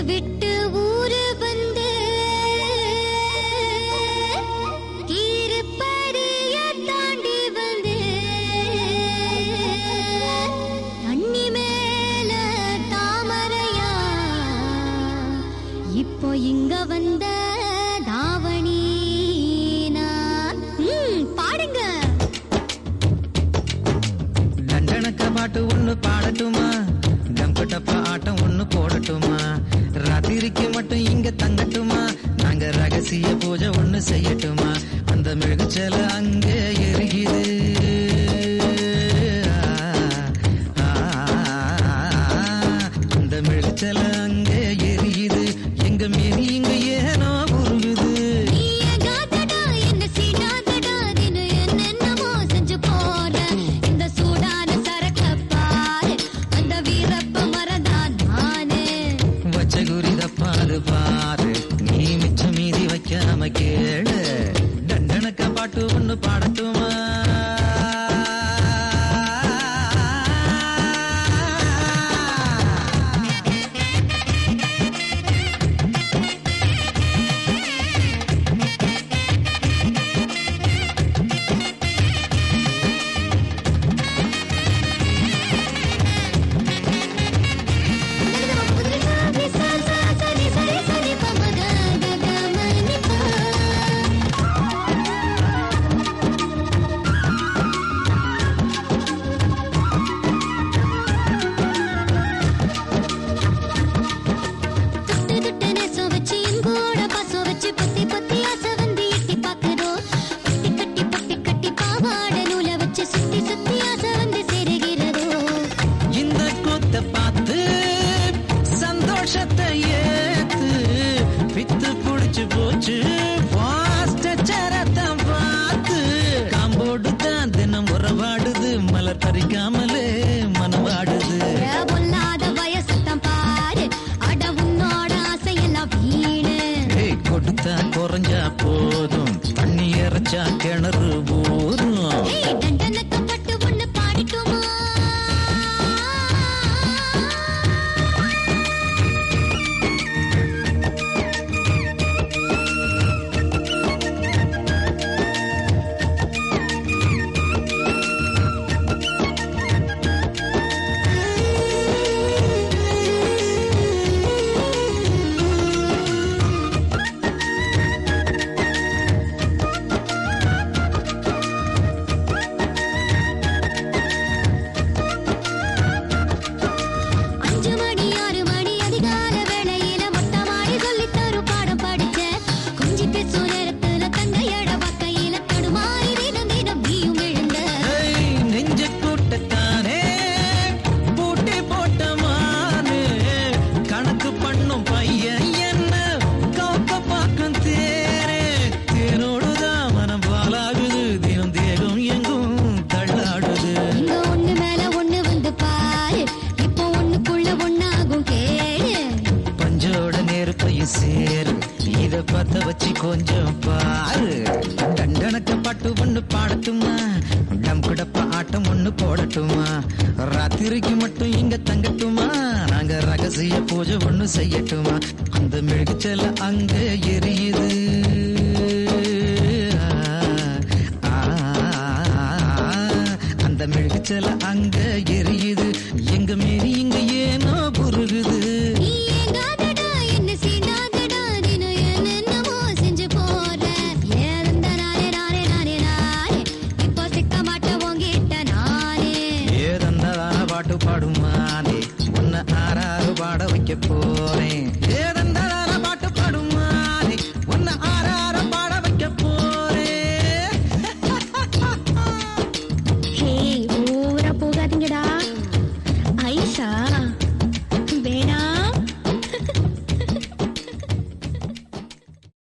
விட்டு ஊரு வந்து கீருப்படிய தாண்டி வந்து தண்ணி மேல தாமரையா இப்போ இங்க வந்த தாவணி நான். ம், பாடுங்க லண்டனுக்கு பாட்டு ஒண்ணு பாடட்டுமா டம்பட்டப்ப ஆட்டம் ஒண்ணு போடட்டுமா ராத்திரிக்கு மட்டும் இங்க தங்கட்டுமா நாங்க ரகசிய பூஜை ஒண்ணு செய்யட்டுமா அந்த மெழுகுச்சல அங்கே எரியுது ஆ, ஆ, அந்த மெழுகுச்சல அங்கே எரியுது எங்க மீறி இங்க ஏனோ உருகுது நீ ஏகாதடா, என்ன சீடாதடா, தினம் என்னென்னமோ செஞ்சு போற. இந்த சூடான சரக்க பாரு, அந்த வீரப்ப மரதான் நானு. வச்ச குறி தப்பாது பாரு நீ மிச்சம் மீதி வைக்காம கேளு தண்டனக்க பாட்டு ஒண்ணு பாடட்டுமா சரி, சரி, சரி, சரி, பமக, கக, மணிப்பா. தொட்டு தொட்டு நேசம் வச்சு எங்கூட பாசம் வச்சு பொத்தி பொத்தி ஆசை வந்து எட்டி பாக்குதோ கட்டி கட்டி பொட்டி கட்டி பாவாடை நூலை வச்சு சுத்தி சுத்தி ஆசை வந்து சேருகிறதோ இந்த கூத்த பார்த்து சந்தோஷத்தை ஏத்து பித்து புடிச்சு போச்சு ஃபாஸ்ட் சரத்தம் பார்த்து காம்போடு தான் தினம் உறவாடுது மலர் பறிக்காமலே மனவாடுது ஏ பொல்லாத வயசுத்தான் பாரு அட உன்னோட ஆசையெல்லாம் வீணு ஏய், கொடுத்தா குறைஞ்சா போதும் தண்ணி இறைச்சா கிணறு போதும் ஏய் தண்டனக்கு பட்டு ஒண்ணு பாடிட்டுமா அஞ்சு மணி ஆறு மணி அதிகால வேளையில மொட்டை மாடி சொல்லித் தரும் பாடம் படிச்சேன் கொஞ்சி பேசும் நேரத்துல தங்கையட பக்கையில தடுமாறி தினம் தினம் நீயும் எழுந்த ஏய், நெஞ்ச கூட்டத்தானே பூட்டி போட்ட மானு கணக்கு பண்ணும் பையன் என்ன கவுக்க பார்க்கும் தேரே தேனோடுதான் மனம் பாலாகுது தினம் தேகம் எங்கும் தள்ளாடுது இங்க ஒண்ணு மேல ஒண்ணு வந்து பாரு இப்போ ஒண்ணுக்குள்ள ஒண்ணாகும் கேளு பஞ்சோட நெருப்பையும் சேரு இத பத்த வச்சு கொஞ்சம் பாரு தண்டனக்க பாட்டு ஒண்ணு பாடட்டுமா டம் குடப்ப ஆட்டம் ஒண்ணு போடட்டுமா ராத்திரிக்கு மட்டும் இங்க தங்கட்டுமா நாங்க ரகசிய பூஜை ஒண்ணு செய்யட்டுமா அந்த மெழுகுச்சல அங்க எரியுது ஆ, ஆ, அந்த மெழுகுச்சல அங்க எரியுது எங்க மீறி இங்க ஏனோ புருகுது நீ ஏங்காதடா என்ன சீண்டாதடா தினம் என்னென்னமோ செஞ்சு போற ஏறந்த நானே நானே நானே நானே இப்போ சிக்க மாட்டேன் உன்கிட்ட நானே ஏதந்தான பாட்டு பாடுமானே உன்னை ஆறாறு பாட வைக்க போ